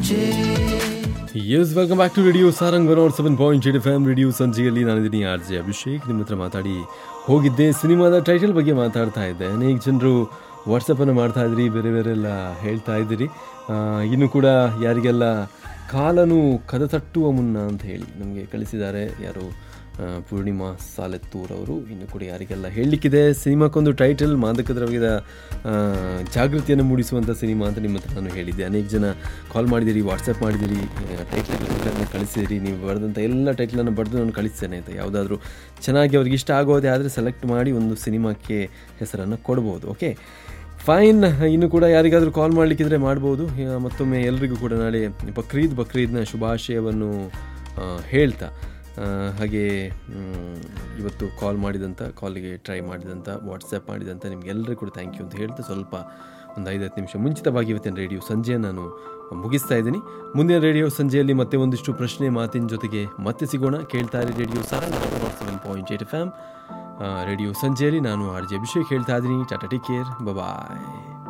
ಸಂಜೆ yes welcome back to radio Sarang one seven point eight F M radio ಸಂಜೆಯಲ್ಲಿ ನಾನಿದ್ದೀನಿ R J Abhishek ನಿಮ್ಮ ಹತ್ರ ಮಾತಾಡಿ ಹೋಗಿದ್ದೆ ಸಿನಿಮಾದ ಟೈಟಲ್ ಬಗ್ಗೆ ಮಾತಾಡ್ತಾ ಇದ್ದೆ ಅನೇಕ ಜನರು ವಾಟ್ಸಪ್ಪನ್ನು ಮಾಡ್ತಾ ಇದ್ರಿ ಬೇರೆ ಬೇರೆ ಎಲ್ಲ ಹೇಳ್ತಾ ಇದ್ದೀರಿ ಆ, ಇನ್ನು ಕೂಡ ಯಾರಿಗೆಲ್ಲ ಕಾಲನು ಕದ ತಟ್ಟುವ ಮುನ್ನ ಅಂತ ಹೇಳಿ ನಮಗೆ ಕಳಿಸಿದ್ದಾರೆ ಯಾರು ಆ, ಪೂರ್ಣಿಮಾ ಸಾಲೆತ್ತೂರ್ ಅವರು ಇನ್ನು ಕೂಡ ಯಾರಿಗೆಲ್ಲ ಹೇಳಲಿಕ್ಕಿದೆ ಸಿನಿಮಾಕ್ಕೊಂದು ಟೈಟಲ್ ಮಾದಕ ದ್ರವ್ಯದ ಆ, ಜಾಗೃತಿಯನ್ನು ಮೂಡಿಸುವಂಥ ಸಿನಿಮಾ ಅಂತ ನಿಮ್ಮ ಹತ್ರ ನಾನು ಹೇಳಿದ್ದೆ ಅನೇಕ ಜನ ಕಾಲ್ ಮಾಡಿದಿರಿ ವಾಟ್ಸಪ್ ಮಾಡಿದಿರಿ ಟೈಟ್ಲನ್ನು ಕಳಿಸಿದಿರಿ ನೀವು ಬರೆದಂಥ ಎಲ್ಲ ಟೈಟ್ಲನ್ನು ಬರೆದು ನಾನು ಕಳಿಸ್ತೇನೆ ಅಂತ ಯಾವುದಾದ್ರೂ ಚೆನ್ನಾಗಿ ಅವ್ರಿಗೆ ಇಷ್ಟ ಆಗೋದೇ ಆದರೆ ಸೆಲೆಕ್ಟ್ ಮಾಡಿ ಒಂದು ಸಿನಿಮಾಕ್ಕೆ ಹೆಸರನ್ನು ಕೊಡ್ಬೋದು ಓಕೆ ಫೈನ್ ಇನ್ನು ಕೂಡ ಯಾರಿಗಾದರೂ ಕಾಲ್ ಮಾಡಲಿಕ್ಕಿದ್ರೆ ಮಾಡ್ಬೋದು ಆ, ಮತ್ತೊಮ್ಮೆ ಎಲ್ರಿಗೂ ಕೂಡ ನಾಳೆ ಬಕ್ರೀದ್ ಬಕ್ರೀದ್ನ ಶುಭಾಶಯವನ್ನು ಆ, ಹೇಳ್ತಾ ಆ, ಹಾಗೆ ಮ್, ಇವತ್ತು ಕಾಲ್ ಮಾಡಿದಂಥ ಕಾಲಿಗೆ ಟ್ರೈ ಮಾಡಿದಂಥ ವಾಟ್ಸಪ್ ಮಾಡಿದಂಥ ನಿಮಗೆಲ್ಲರಿಗೂ ಕೂಡ ಥ್ಯಾಂಕ್ ಯು ಅಂತ ಹೇಳ್ತಾ ಸ್ವಲ್ಪ ಒಂದು ಐದು ಹತ್ತು ನಿಮಿಷ ಮುಂಚಿತವಾಗಿ ಇವತ್ತಿನ ರೇಡಿಯೋ ಸಂಜೆ ನಾನು ಮುಗಿಸ್ತಾ ಇದ್ದೀನಿ ಮುಂದಿನ ರೇಡಿಯೋ ಸಂಜೆಯಲ್ಲಿ ಮತ್ತೆ ಒಂದಿಷ್ಟು ಪ್ರಶ್ನೆ ಮಾತಿನ ಜೊತೆಗೆ ಮತ್ತೆ ಸಿಗೋಣ ಕೇಳ್ತಾ ಇರಿ radio Sarang seven point eight F M radio ಸಂಜೆಯಲ್ಲಿ ನಾನು ಆರ್ ಜೆ ಅಭಿಷೇಕ್ ಹೇಳ್ತಾ ಇದ್ದೀನಿ ಟಾಟಾ ಟೇಕ್ ಕೇರ್ ಬಾಯ್